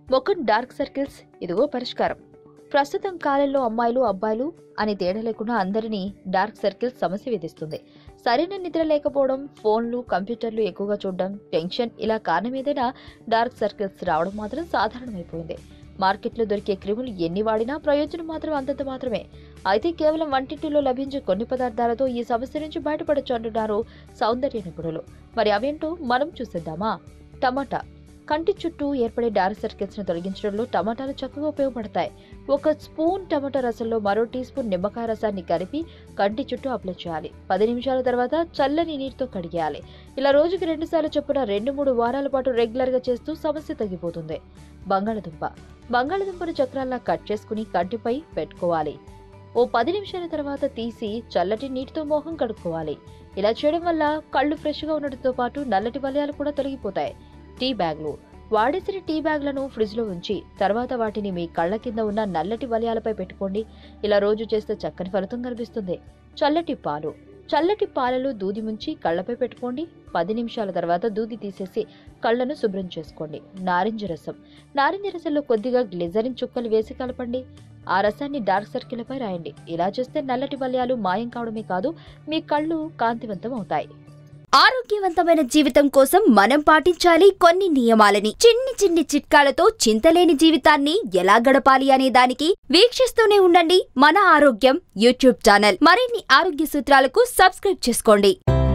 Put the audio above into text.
ముఖం dark circles ఇదిగో పరిష్కారం ప్రస్తుతం కాలంలో అమ్మాయిలు అబ్బాయిలు అని తేడా లేకుండా అందరినీ డార్క్ సర్కిల్స్ సమస్య విధిస్తుంది సరైన నిద్ర లేకపోవడం ఫోన్లు కంప్యూటర్లు ఎక్కువగా చూడడం టెన్షన్ ఇలా కారణం ఏదైనా డార్క్ సర్కిల్స్ రావడం మాత్రం సాధారణమైపోయింది మార్కెట్లో దొరికే క్రిములు ఎన్ని వాడినా ప్రయోజనం మాత్రం అంతంత మాత్రమే అయితే కేవలం వంటింటిలో లభించే కొన్ని పదార్థాలతో ఈ సమస్య నుంచి బయటపడచ్చు అంటున్నారు సౌందర్య నిపుణులు మరి అవేంటో మనం చూసేద్దామా టమాటా కంటి చుట్టూ ఏర్పడే డార్క్ సర్కిల్స్ ను తొలగించడంలో టమాటాలు చక్కగా ఉపయోగపడతాయి ఒక స్పూన్ టమాటా రసంలో మరో టీ స్పూన్ నిమ్మకాయ రసాన్ని కలిపి కంటి చుట్టూ అప్లై చేయాలి పది నిమిషాల తర్వాత చల్లని నీటితో కడిగేయాలి ఇలా రోజుకి రెండు సార్లు చొప్పున రెండు మూడు వారాల పాటు రెగ్యులర్ గా చేస్తూ సమస్య తగ్గిపోతుంది బంగాళదుంప బంగాళదుంపను చక్రాల్లా కట్ చేసుకుని కంటిపై పెట్టుకోవాలి ఓ పది నిమిషాల తర్వాత తీసి చల్లటి నీటితో మోహం కడుక్కోవాలి ఇలా చేయడం వల్ల కళ్ళు ఫ్రెష్గా ఉండటంతో పాటు నల్లటి వలయాలు కూడా తొలగిపోతాయి టీ బ్యాగ్లు వాడేసిన టీ బ్యాగ్లను ఫ్రిడ్జ్లో ఉంచి తర్వాత వాటిని మీ కళ్ళ కింద ఉన్న నల్లటి వలయాలపై పెట్టుకోండి ఇలా రోజు చేస్తే చక్కని ఫలితం కనిపిస్తుంది చల్లటి పాలు చల్లటి పాలలో దూది ముంచి కళ్ళపై పెట్టుకోండి పది నిమిషాల తర్వాత దూది తీసేసి కళ్ళను శుభ్రం చేసుకోండి నారింజ రసం నారింజ రసంలో కొద్దిగా గ్లిజరిన్ చుక్కలు వేసి కలపండి ఆ రసాన్ని డార్క్ సర్కిల్పై రాయండి ఇలా చేస్తే నల్లటి వలయాలు మాయం కావడమే కాదు మీ కళ్ళు కాంతివంతం అవుతాయి ఆరోగ్యవంతమైన జీవితం కోసం మనం పాటించాలి కొన్ని నియమాలని చిన్ని చిన్ని చిట్కాలతో చింతలేని జీవితాన్ని ఎలా గడపాలి అనే దానికి వీక్షిస్తూనే ఉండండి మన ఆరోగ్యం యూట్యూబ్ ఛానల్ మరిన్ని ఆరోగ్య సూత్రాలకు సబ్స్క్రైబ్ చేసుకోండి